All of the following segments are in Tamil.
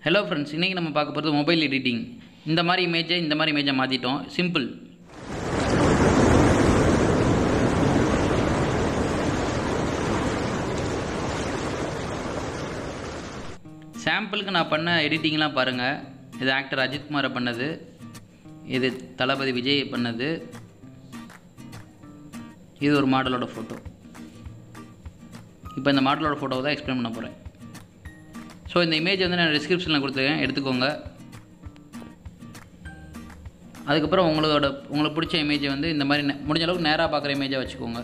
ஹலோ ஃப்ரெண்ட்ஸ் இன்றைக்கி நம்ம பார்க்க போகிறது மொபைல் எடிட்டிங் இந்த மாதிரி இமேஜை இந்த மாதிரி இமேஜை மாற்றிட்டோம் சிம்பிள் சாம்பிளுக்கு நான் பண்ண எடிட்டிங்லாம் பாருங்கள் இது ஆக்டர் அஜித்குமாரை பண்ணது இது தளபதி விஜய் பண்ணது இது ஒரு மாடலோட ஃபோட்டோ இப்போ இந்த மாடலோட ஃபோட்டோவை தான் எக்ஸ்பிளைன் பண்ண போகிறேன் ஸோ இந்த இமேஜ் வந்து நான் டிஸ்கிரிப்ஷனில் கொடுத்துருக்கேன் எடுத்துக்கோங்க அதுக்கப்புறம் உங்களோட உங்களுக்கு பிடிச்ச இமேஜை வந்து இந்த மாதிரி நெ- முடிஞ்ச அளவுக்கு நேராக பார்க்குற இமேஜை வச்சுக்கோங்க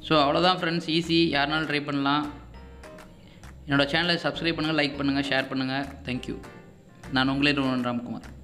ஸோ அவ்வளோதான் ஃப்ரெண்ட்ஸ் ஈஸி யாருனாலும் ட்ரை பண்ணலாம் என்னோடய சேனலை சப்ஸ்கிரைப் பண்ணுங்கள் லைக் பண்ணுங்கள் ஷேர் பண்ணுங்கள் தேங்க்யூ நான் உங்களே ராம்குமார்